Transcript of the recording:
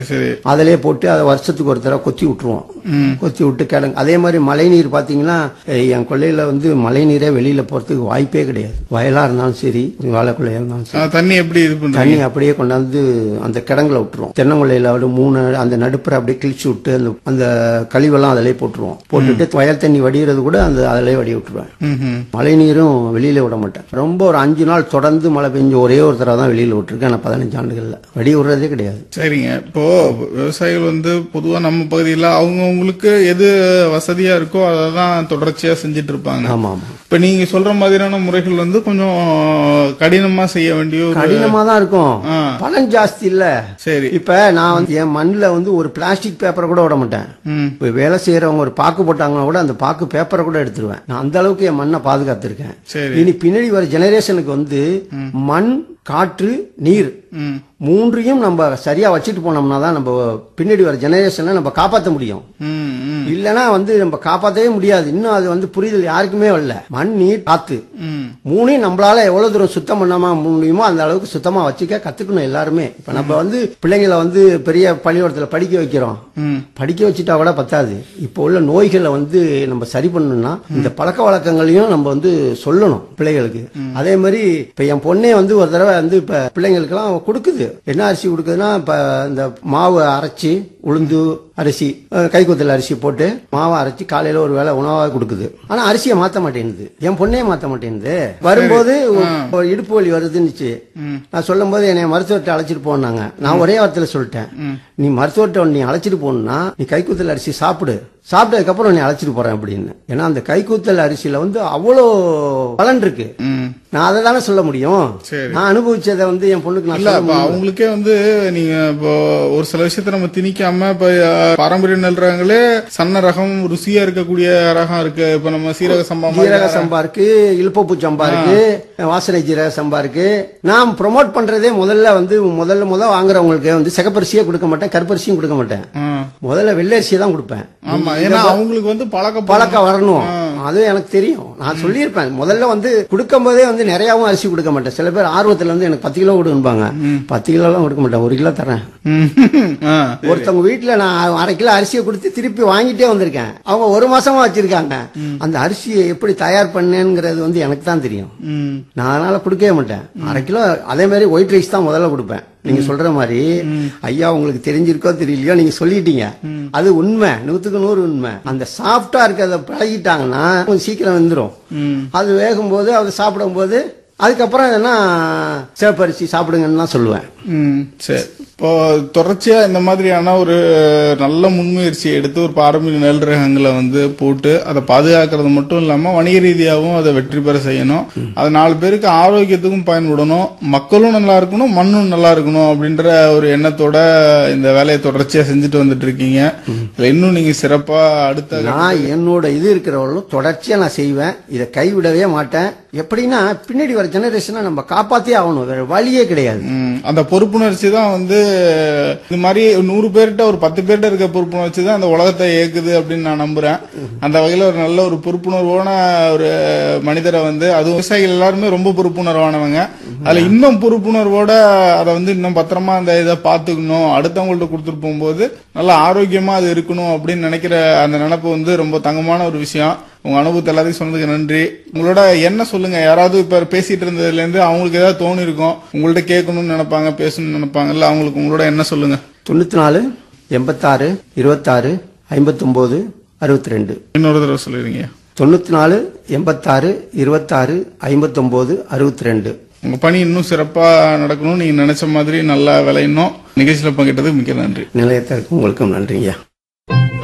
சரி அதிலே போட்டு அதை வருஷத்துக்கு ஒரு தடவை கொத்தி விட்டுருவோம் ம். கொத்தி விட்டு கிடங்கு அதே மாதிரி மழைநீர் பாத்தீங்கன்னா அஹ், என் கொள்ளையில வந்து மழைநீரே வெளியில போறதுக்கு வாய்ப்பே கிடையாது வயலா இருந்தாலும் சரி வாழை கொள்ளையா இருந்தாலும் சரி ஆ, தண்ணி எப்படி இது பண்றீங்க தண்ணி அப்படியே கொண்டாந்து அந்த கிடங்குல விட்டுருவோம் தென்னங்குள்ளையில ஒரு மூணு அந்த நடுப்புற அப்படியே கிழிச்சு விட்டு அந்த அந்த கழிவெல்லாம் அதிலே போட்டுருவோம் போட்டுட்டு வயல் தண்ணி வடிகிறது கூட அந்த அதிலே வடி விட்டுருவேன் ம்ஹும். மழை நீரும் வெளியில விட மாட்டேன் ரொம்ப ஒரு அஞ்சு நாள் தொடர்ந்து மழை பெஞ்சு ஒரே ஒரு தடவை தான் வெளியில விட்டுருக்கேன் நான் பதினஞ்சு ஆண்டுகள்ல வடி விடுறதே கிடையாது சரிங்க இப்போ விவசாயிகள் வந்து பொதுவா நம்ம பகுதியில் அவங்கவுங்களுக்கு எது வசதியா இருக்கோ அதை தான் தொடர்ச்சியா செஞ்சுட்டு இருப்பாங்க ஆமா ஆமா இப்ப நீங்க சொல்ற மாதிரியான முறைகள் வந்து கொஞ்சம் கடினமா செய்ய வேண்டிய ஒரு கடினமா தான் இருக்கும் ஆ. பலன் ஜாஸ்தி இல்ல சரி இப்ப நான் வந்து என் மண்ணுல வந்து ஒரு பிளாஸ்டிக் பேப்பரை கூட விட மாட்டேன் ம் இப்ப வேலை செய்யறவங்க ஒரு பாக்கு போட்டாங்கன்னா கூட அந்த பாக்கு பேப்பரை கூட எடுத்துருவேன் நான் அந்த அளவுக்கு என் மண்ணை பாதுகாத்திருக்கேன் சரி இனி பின்னாடி வர ஜெனரேஷனுக்கு வந்து மண் காற்று நீர் ம் மூன்றையும் நம்ம சரியா வச்சுட்டு போனோம்னா தான் நம்ம பின்னாடி வர ஜெனரேஷனை நம்ம காப்பாற்ற முடியும் ம் ம் இல்லனா வந்து நம்ம காப்பாற்றவே முடியாது இன்னும் அது வந்து புரிதல் யாருக்குமே வரல மண் நீர் காத்து ம் மூணையும் நம்மளால எவ்வளவு தூரம் சுத்தம் பண்ணாம முடியுமோ அந்த அளவுக்கு சுத்தமா வச்சுக்க கத்துக்கணும் எல்லாருமே இப்ப நம்ம வந்து பிள்ளைங்களை வந்து பெரிய பள்ளிக்கூடத்துல படிக்க வைக்கிறோம் ம் படிக்க வச்சுட்டா கூட பத்தாது இப்போ உள்ள நோய்களை வந்து நம்ம சரி பண்ணணும்னா இந்த பழக்க வழக்கங்களையும் நம்ம வந்து சொல்லணும் பிள்ளைகளுக்கு அதே மாதிரி இப்ப என் பொண்ணே வந்து ஒரு தடவை வந்து இப்ப பிள்ளைங்களுக்கெல்லாம் கொடுக்குது என்ன அரிசி கொடுக்குதுன்னா இப்ப இந்த மாவு அரைச்சி உளுந்து அரிசி அஹ், கைக்குத்தல் அரிசி போட்டு மாவை அரைச்சி காலையில ஒரு வேளை உணவா கொடுக்குது ஆனா அரிசியை மாத்த மாட்டேங்குது என் பொண்ணே மாத்த மாட்டேங்குது வரும்போது ஒரு இடுப்பு வலி வருதுன்னுச்சு நான் சொல்லும் போது என்னை மருத்துவர்கிட்ட அழைச்சிட்டு போனாங்க நான் ஒரே வார்த்தையில சொல்லிட்டேன் நீ மருத்துவர்கிட்ட நீ அழைச்சிட்டு போகணும்னா நீ கைக்குத்தல் அரிசி சாப்பிடு சாப்பிட்டதுக்கு அப்புறம் நீ அழைச்சிட்டு போறேன் அப்படின்னு ஏன்னா அந்த கைக்கூத்தல் அரிசியில வந்து அவ்வளோ பலன் இருக்கு ம் நான் அதை தானே சொல்ல முடியும் சரி. நான் அனுபவிச்சதை வந்து என் பொண்ணுக்கு நான் இல்ல சொல்ல அப்ப அவங்களுக்கே வந்து நீங்க இப்போ ஒரு சில விஷயத்த நம்ம திணிக்காம இப்ப அஹ், பாரம்பரிய நெல் ரகங்களே சன்ன ரகம் ருசியா இருக்கக்கூடிய ரகம் இருக்கு இப்ப நம்ம சீரக சம்பா மாதிரி ஜீரக சம்பா இருக்கு இழுப்பப்பூ சம்பா இருக்கு வாசனை ஜீரக சம்பா இருக்கு நான் ப்ரோமோட் பண்றதே முதல்ல வந்து முதல்ல முதல்ல வாங்குறவங்களுக்கு வந்து சிகப்பரிசியே கொடுக்க மாட்டேன் கருப்பரிசியும் கொடுக்க மாட்டேன் ஆ. முதல்ல வெள்ளரிசியை தான் கொடுப்பேன் ஆமா ஏன்னா அவங்களுக்கு வந்து பழக்க பழக்கம் வரணும் அது எனக்கு தெரியும் நான் சொல்லியிருப்பேன் முதல்ல வந்து கொடுக்கும் போதே வந்து நிறையாவும் அரிசி கொடுக்க மாட்டேன் சில பேர் ஆர்வத்துல வந்து எனக்கு பத்து கிலோ கொடுப்பாங்க பத்து கிலோ எல்லாம் கொடுக்க மாட்டேன் ஒரு கிலோ தரேன் ம். ஆ. ஒருத்தவங்க வீட்டுல நான் அரை கிலோ அரிசியை கொடுத்து திருப்பி வாங்கிட்டே வந்திருக்கேன் அவங்க ஒரு மாசமா வச்சிருக்காங்க அந்த அரிசியை எப்படி தயார் பண்ணேங்கிறது வந்து எனக்கு தான் தெரியும் ம். நான் அதனால கொடுக்கவே மாட்டேன் அரை கிலோ அதே மாதிரி ஒயிட் ரைஸ் தான் முதல்ல கொடுப்பேன் நீங்க சொல்ற மாதிரி ஐயா உங்களுக்கு தெரிஞ்சிருக்கோ தெரியலையோ நீங்க சொல்லிட்டீங்க அது உண்மை நூத்துக்கு நூறு உண்மை அந்த சாஃப்டா இருக்கிறத பழகிட்டாங்கன்னா கொஞ்சம் சீக்கிரம் வந்துரும் ம். அது வேகும்போது அதை சாப்பிடும்போது அதுக்கப்புறம் என்ன சிவப்பரிசி சாப்பிடுங்கன்னு தான் சொல்லுவேன் ம், சரி இப்போ தொடர்ச்சியா இந்த மாதிரியான ஒரு நல்ல முன்முயற்சியை எடுத்து ஒரு பாரம்பரிய நெல் ரகங்களை வந்து போட்டு அதை பாதுகாக்கிறது மட்டும் இல்லாம வணிக ரீதியாகவும் அதை வெற்றி பெற செய்யணும் அது நாலு பேருக்கு ஆரோக்கியத்துக்கும் பயன்படணும் மக்களும் நல்லா இருக்கணும் மண்ணும் நல்லா இருக்கணும் அப்படின்ற ஒரு எண்ணத்தோட இந்த வேலையை தொடர்ச்சியா செஞ்சுட்டு வந்துட்டு இருக்கீங்க இதுல இன்னும் நீங்க சிறப்பா அடுத்த நான் என்னோட இது இருக்கிறவர்களும் தொடர்ச்சியா நான் செய்வேன் இதை கைவிடவே மாட்டேன் எப்படின்னா பின்னாடி வர ஜெனரேஷனை நம்ம காப்பாத்தே ஆகணும் வேற வழியே கிடையாது ம், அந்த பொறுப்புணர்ச்சி தான் வந்து இந்த மாதிரி நூறு பேர்கிட்ட ஒரு பத்து பேர்கிட்ட இருக்க பொறுப்புணர்ச்சி தான் அந்த உலகத்தை இயக்குது அப்படின்னு நான் நம்புறேன் அந்த வகையில ஒரு நல்ல ஒரு பொறுப்புணர்வான ஒரு மனிதரை வந்து அது விவசாயிகள் எல்லாருமே ரொம்ப பொறுப்புணர்வானவங்க அதுல இன்னும் பொறுப்புணர்வோட அதை வந்து இன்னும் பத்திரமா அந்த இதை பாத்துக்கணும் அடுத்தவங்கள்ட்ட கொடுத்துட்டு போகும்போது நல்லா ஆரோக்கியமா அது இருக்கணும் அப்படின்னு நினைக்கிற அந்த நினைப்பு வந்து ரொம்ப தங்கமான ஒரு விஷயம் உங்க அனுபவத்தை எல்லாத்தையும் சொன்னதுக்கு நன்றி உங்களோட என்ன சொல்லுங்க யாராவது இப்ப பேசிட்டு இருந்ததுல இருந்து அவங்களுக்கு ஏதாவது தோணி இருக்கும் உங்கள்ட்ட கேட்கணும்னு நினைப்பாங்க பேசணும்னு நினைப்பாங்க இல்ல அவங்களுக்கு உங்களோட என்ன சொல்லுங்க தொண்ணூத்தி நாலு எண்பத்தாறு இருபத்தாறு ஐம்பத்தொன்பது அறுபத்தி ரெண்டு இன்னொரு தடவை சொல்லிடுங்க தொண்ணூத்தி நாலு எண்பத்தாறு இருபத்தாறு ஐம்பத்தொன்பது அறுபத்தி ரெண்டு உங்க பணி இன்னும் சிறப்பா நடக்கணும் நீங்க நினைச்ச மாதிரி நல்லா விளையணும் நிகழ்ச்சியில பங்கிட்டதுக்கு மிக்க நன்றி நிலையத்திற்கு உங்களுக்கும் நன்றிங்கய்யா